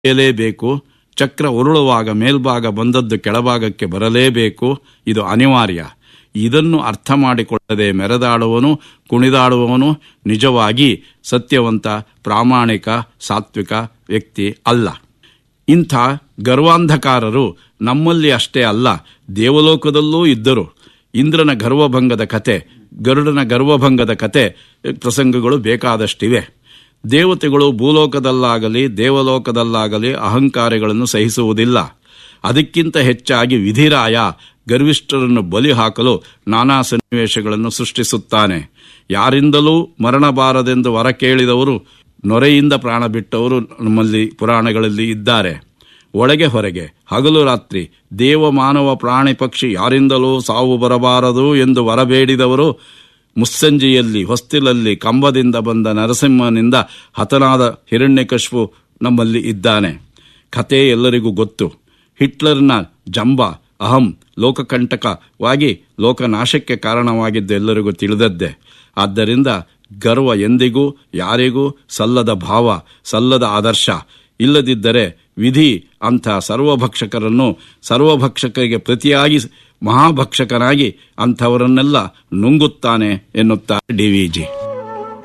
ನಡೆಯಲೇಬೇಕು ಚಕ್ರ ಉರುಳುವಾಗ ಮೇಲ್ಭಾಗ ಬಂದದ್ದು ಕೆಳಭಾಗಕ್ಕೆ ಬರಲೇಬೇಕು ಇದು ಅನಿವಾರ್ಯ ಇದನ್ನು ಅರ್ಥ ಮಾಡಿಕೊಳ್ಳದೆ ಮೆರೆದಾಡುವನು ಕುಣಿದಾಡುವವನು ನಿಜವಾಗಿ ಸತ್ಯವಂತ ಪ್ರಾಮಾಣಿಕ ಸಾತ್ವಿಕ ವ್ಯಕ್ತಿ ಅಲ್ಲ ಇಂಥ ಗರ್ವಾಂಧಕಾರರು ನಮ್ಮಲ್ಲಿ ಅಷ್ಟೇ ಅಲ್ಲ ದೇವಲೋಕದಲ್ಲೂ ಇದ್ದರು ಇಂದ್ರನ ಗರ್ವಭಂಗದ ಕತೆ ಗರುಡನ ಗರ್ವಭಂಗದ ಕತೆ ಪ್ರಸಂಗಗಳು ಬೇಕಾದಷ್ಟಿವೆ ದೇವತೆಗಳು ಭೂಲೋಕದಲ್ಲಾಗಲಿ ದೇವಲೋಕದಲ್ಲಾಗಲಿ ಅಹಂಕಾರಿಗಳನ್ನು ಸಹಿಸುವುದಿಲ್ಲ ಅದಕ್ಕಿಂತ ಹೆಚ್ಚಾಗಿ ವಿಧಿರಾಯ ಗರ್ವಿಷ್ಠರನ್ನು ಬಲಿ ಹಾಕಲು ನಾನಾ ಸನ್ನಿವೇಶಗಳನ್ನು ಸೃಷ್ಟಿಸುತ್ತಾನೆ ಯಾರಿಂದಲೂ ಮರಣಬಾರದೆಂದು ವರ ಕೇಳಿದವರು ನೊರೆಯಿಂದ ಪ್ರಾಣ ಬಿಟ್ಟವರು ನಮ್ಮಲ್ಲಿ ಪುರಾಣಗಳಲ್ಲಿ ಇದ್ದಾರೆ ಒಳಗೆ ಹೊರಗೆ ಹಗಲು ರಾತ್ರಿ ದೇವ ಮಾನವ ಪ್ರಾಣಿ ಪಕ್ಷಿ ಯಾರಿಂದಲೂ ಸಾವು ಬರಬಾರದು ಎಂದು ವರಬೇಡಿದವರು ಮುಸ್ಸಂಜೆಯಲ್ಲಿ ಹೊಸ್ತಿಲಲ್ಲಿ ಕಂಬದಿಂದ ಬಂದ ನರಸಿಂಹನಿಂದ ಹತನಾದ ಹಿರಣ್ಯಕಶ್ಪು ನಮ್ಮಲ್ಲಿ ಇದ್ದಾನೆ ಕತೆ ಎಲ್ಲರಿಗೂ ಗೊತ್ತು ಹಿಟ್ಲರ್ನ ಜಂಬ ಅಹಂ ಲೋಕಕಂಟಕವಾಗಿ ಲೋಕನಾಶಕ್ಕೆ ಕಾರಣವಾಗಿದ್ದು ಎಲ್ಲರಿಗೂ ತಿಳಿದದ್ದೇ ಆದ್ದರಿಂದ ಗರ್ವ ಎಂದಿಗೂ ಯಾರಿಗೂ ಸಲ್ಲದ ಭಾವ ಸಲ್ಲದ ಆದರ್ಶ ಇಲ್ಲದಿದ್ದರೆ ವಿಧಿ ಅಂಥ ಸರ್ವಭಕ್ಷಕರನ್ನು ಸರ್ವಭಕ್ಷಕರಿಗೆ ಪ್ರತಿಯಾಗಿ ಮಹಾಭಕ್ಷಕನಾಗಿ ಅಂಥವರನ್ನೆಲ್ಲ ನುಂಗುತ್ತಾನೆ ಎನ್ನುತ್ತಾರೆ ಡಿ ವಿ ಜಿ